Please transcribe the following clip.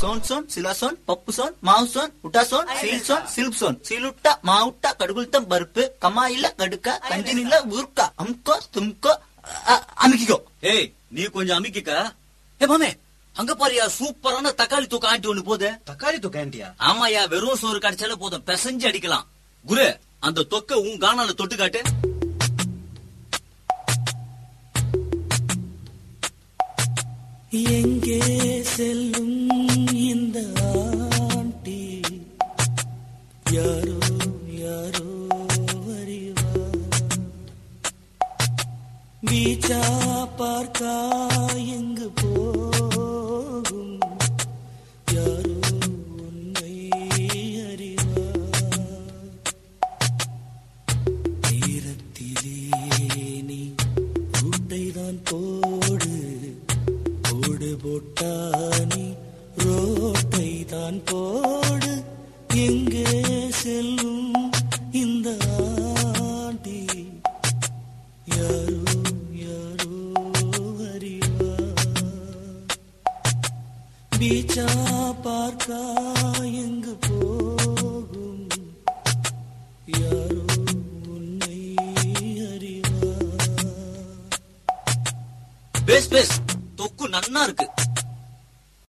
zone சோன் சிலாசோன் பப்பு சோன் மாவு சோன் உட்டா சோன் சீல் சோன் சில்ப் சோன் சீலுட்டா மாவுட்டா கடுகுல்தம் பருப்பு கமாயில கடுக்கா கஞ்சினில ஊர்க்கா அம்கோ தும்கோ அ- அமுக்கிக்கோ ஏய் நீ கொஞ்சம் அமிக்கிக்க ஏ மாமே அங்க பாரியா சூப்பரான தக்காளி தூக்க ஆண்டி ஒண்ணு போதே தக்காளி தொக்கை ஆண்டியா ஆமாயா வெறும் சோறு கடிச்சாலே போதும் பிசைஞ்சு அடிக்கலாம் குரு அந்த தொக்க உன் காணால தொட்டு காட்டு எங்கே செல்லும் இந்த ஆண்டி யாரோ யாரோ அறிவார் வீச்சா பார்க்கா எங்கு போகும் யாரோ உன்னை அறிவார் தீரத்திலே நீ ரூட்டைதான் போடு போடு போட்டானி ரோட்டை தான் போடு எங்கே செல்லும் இந்த ஆண்டி யாரோ யாரோ அறிவார் பீச்சா பார்க்கா எங்கு போகும் யாரோ உன்னை அறிவார் பேஸ் பேஸ் தொக்கு நன்னா இருக்கு